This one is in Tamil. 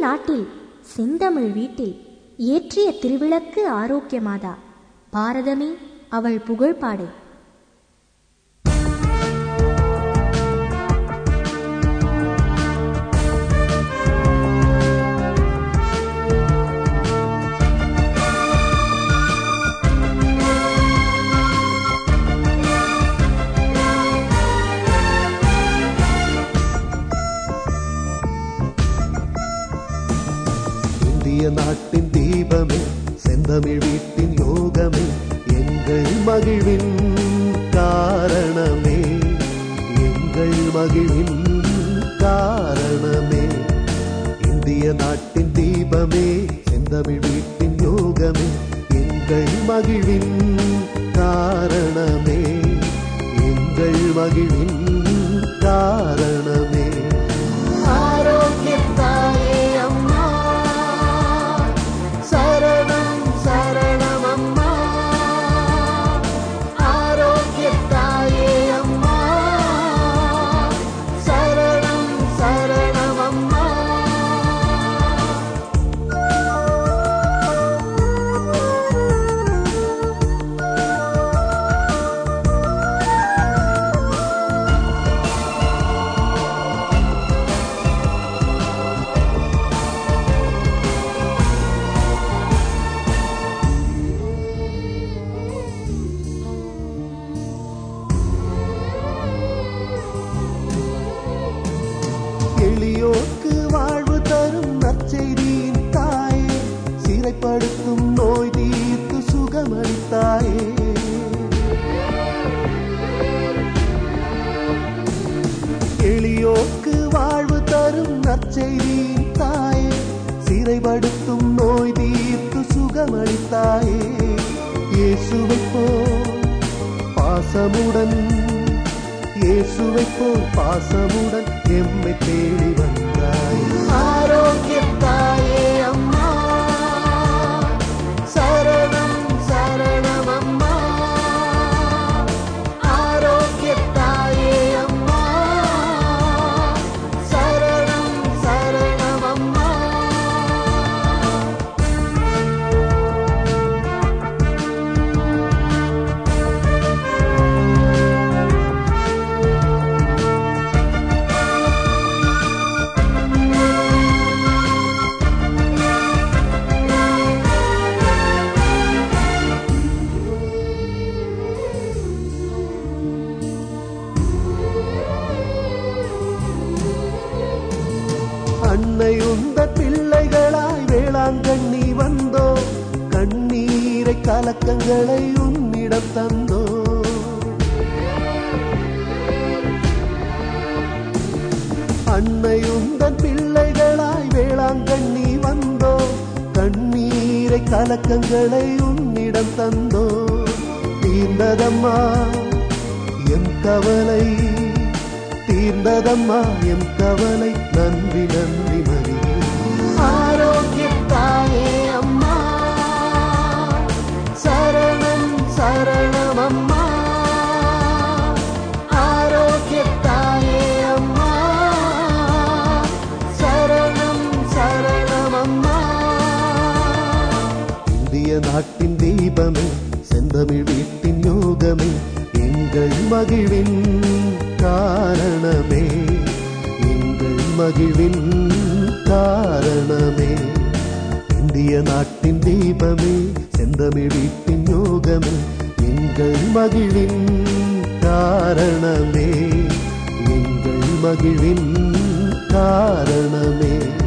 நாட்டில் செந்தமிழ் வீட்டில் ஏற்றிய திருவிளக்கு ஆரோக்கியமாதா பாரதமே அவள் புகழ் பாடு இந்திய நாட்டின் தீபமே செந்தமிழ் வீட்டின் யோகமே எங்கள் மகிழ்வின் காரணமே எங்கள் மகிழ்வின் காரணமே இந்திய நாட்டின் தீபமே செந்தமிழ் வீட்டின் யோகமே எங்கள் மகிழ்வின் காரணமே எங்கள் மகிழ்வின் காரணமே ஆரோக்கியத்தாயே அம்மா சரணம் சரணம் அம்மா ஆரோக்கியத்தாயே அம்மா சரணம் சரணம் அம்மா எளியோர்க்கு வாழ்வு தரும் நற்செய்தியின் தாயே சிறைப்படுத்தும் நோய் தீர்த்து சுகமளித்தாயே எளியோர்க்கு வாழ்வு தரும் நற்செய்தியின் தாயே சிறைப்படுத்தும் நோய் தீர்த்து சுகமளித்தாயே இயேசுவை போல் பாசமுடன் இயேசுவை போல் பாசமுடன் எம்மை தேடி வந்தாய் ஆரோக்கியத்தாயே அம்மா சரணம் சரணம் அம்மா ஆரோக்கியத்தாயே அம்மா சரணம் சரணம் அம்மா அன்னை உந்த பிள்ளைகளாய் வேளாங்கண்ணி வந்தோ கண்ணீரை கலக்கங்களை உன்னிடம் தந்தோ அன்னை உந்தன் பிள்ளைகளாய் வேளாங்கண்ணி வந்தோ கண்ணீரை கலக்கங்களை உன்னிடம் தந்தோ தீர்ந்ததம்மா எம் கவலை தீர்ந்ததம்மா எம் கவலை நன்றி நன்றி மரி ஆரோக்கியத்தாயே அம்மா சரணம் சரணம் அம்மா ஆரோக்கியத்தாயே அம்மா சரணம் சரணம் அம்மா இந்திய நாட்டின் தீபமே செந்தமிழ் வீட்டின் யோகமே எங்கள் மகிழ்வின் காரணமே எங்கள் மகிழ்வின் காரணமே இந்திய நாட்டின் தீபமே செந்தமிழ் வீட்டின் யோகமே எங்கள் மகிழ்வின் காரணமே எங்கள் மகிழ்வின் காரணமே